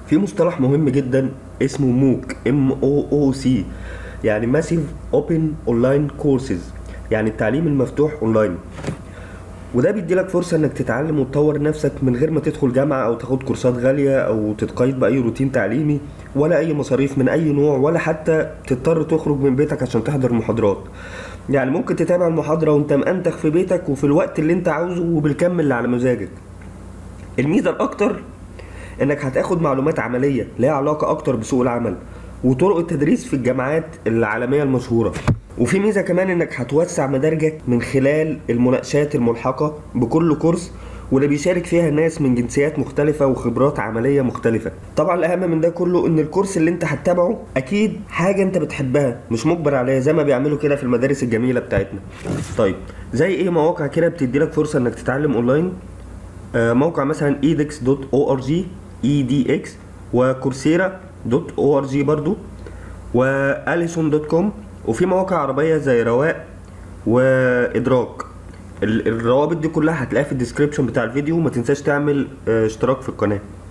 في مصطلح مهم جدا اسمه موك ام او او سي يعني ماسيف اوبن اونلاين كورسز يعني التعليم المفتوح اونلاين وده بيديلك فرصة انك تتعلم وتطور نفسك من غير ما تدخل جامعة او تاخد كورسات غالية او تتقيد باي روتين تعليمي ولا اي مصاريف من اي نوع ولا حتى تضطر تخرج من بيتك عشان تحضر محاضرات يعني ممكن تتابع المحاضرة وانت مأنتخ في بيتك وفي الوقت اللي انت عاوزه وبالكم اللي على مزاجك الميزة الاكتر انك هتاخد معلومات عملية ليها علاقة اكتر بسوق العمل وطرق التدريس في الجامعات العالمية المشهورة وفي ميزة كمان انك هتوسع مدارجك من خلال المناقشات الملحقة بكل كورس واللي بيشارك فيها ناس من جنسيات مختلفة وخبرات عملية مختلفة طبعا الأهم من ده كله إن الكورس اللي أنت هتتابعه أكيد حاجة أنت بتحبها مش مجبر عليها زي ما بيعملوا كده في المدارس الجميلة بتاعتنا طيب زي إيه مواقع كده بتديلك فرصة إنك تتعلم أونلاين آه، موقع مثلا edx.org edx وكورسيرا دوت او ار جي برضو واليسون دوت كوم وفي مواقع عربيه زي رواق وادراك ال- الروابط دي كلها هتلاقيها في الديسكريبشن بتاع الفيديو وما تنساش تعمل آه، اشتراك في القناه